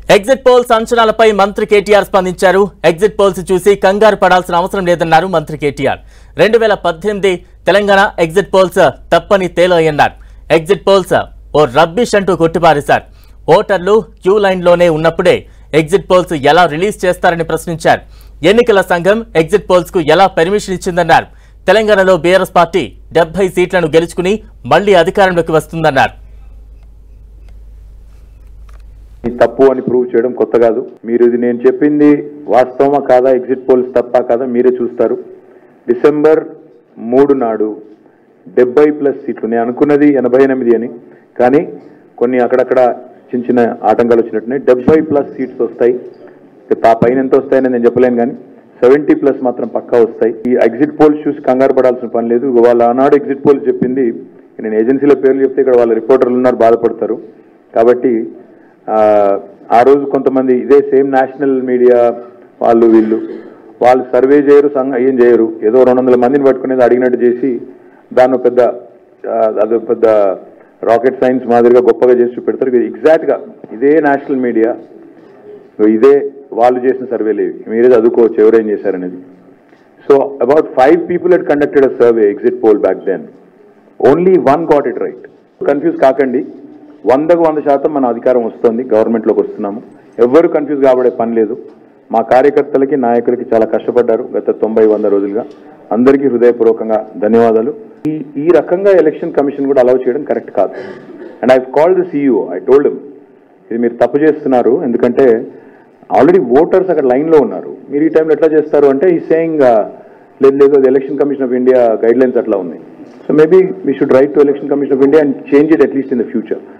exit polls అంచనాలపై మంత్రి కేటీఆర్ స్పందించారు exit polls చూసి కంగారు పడాల్సిన అవసరం లేదన్నారు మంత్రి కేటీఆర్ రెండు వేల పద్దెనిమిది తెలంగాణ ఎగ్జిట్ పోల్స్ తప్పని తేలయ్యన్నారు ఎగ్జిట్ పోల్స్ ఓ రబ్బిష్ అంటూ కొట్టిపారేశారు ఓటర్లు క్యూ లైన్లోనే ఉన్నప్పుడే ఎగ్జిట్ పోల్స్ ఎలా రిలీజ్ చేస్తారని ప్రశ్నించారు ఎన్నికల సంఘం ఎగ్జిట్ పోల్స్ కు ఎలా పర్మిషన్ ఇచ్చిందన్నారు తెలంగాణలో బీఆర్ఎస్ పార్టీ డెబ్బై సీట్లను గెలుచుకుని మళ్లీ అధికారంలోకి వస్తుందన్నారు ఇది తప్పు అని ప్రూవ్ చేయడం కొత్త కాదు మీరు ఇది నేను చెప్పింది వాస్తవమా కాదా ఎగ్జిట్ పోల్స్ తప్పా కాదా మీరే చూస్తారు డిసెంబర్ మూడు నాడు డెబ్బై ప్లస్ సీట్లు నేను అనుకున్నది ఎనభై ఎనిమిది అని కానీ కొన్ని అక్కడక్కడ చిన్న చిన్న ఆటంకాలు వచ్చినట్టున్నాయి డెబ్బై ప్లస్ సీట్స్ వస్తాయి ఆ పైన ఎంత వస్తాయని నేను చెప్పలేను కానీ సెవెంటీ ప్లస్ మాత్రం పక్కా వస్తాయి ఈ ఎగ్జిట్ పోల్స్ చూసి కంగారు పడాల్సిన పని లేదు వాళ్ళ ఆనాడు ఎగ్జిట్ పోల్స్ చెప్పింది నేను ఏజెన్సీల పేర్లు చెప్తే ఇక్కడ వాళ్ళ రిపోర్టర్లు ఉన్నారు బాధపడతారు కాబట్టి ఆ, ఆ రోజు కొంతమంది ఇదే సేమ్ నేషనల్ మీడియా వాళ్ళు వీళ్ళు వాళ్ళు సర్వే చేయరు సంఘ ఏం చేయరు ఏదో రెండు వందల మందిని పట్టుకునేది అడిగినట్టు చేసి దాన్ని ఒక పెద్ద ఆ, అదో పెద్ద రాకెట్ సైన్స్ మాదిరిగా గొప్పగా చేసి చూపెడతారు ఎగ్జాక్ట్గా ఇదే నేషనల్ మీడియా ఇదే వాళ్ళు చేసిన సర్వేలు ఇవి మీరే చదువుకోవచ్చు ఎవరేం చేశారనేది so about five people had conducted a survey exit poll back then only one got it right confuse కాకండి వందకు వంద శాతం మన అధికారం వస్తుంది గవర్నమెంట్లోకి వస్తున్నాము ఎవ్వరు కన్ఫ్యూజ్ కాబడే పని లేదు మా కార్యకర్తలకి నాయకులకి చాలా కష్టపడ్డారు గత తొంభై వంద రోజులుగా అందరికీ హృదయపూర్వకంగా ధన్యవాదాలు ఈ ఈ రకంగా ఎలక్షన్ కమిషన్ కూడా అలౌ చేయడం కరెక్ట్ కాదు and I call the CEO I told ఇది మీరు తప్పు చేస్తున్నారు ఎందుకంటే ఆల్రెడీ ఓటర్స్ అక్కడ లైన్లో ఉన్నారు మీరు ఈ టైంలో ఎట్లా చేస్తారు అంటే ఈ సేయింగ్ లేదు లేదు అది election commission of India guidelines అట్లా ఉన్నాయి so maybe we should write to election commission of India and change it at least in the future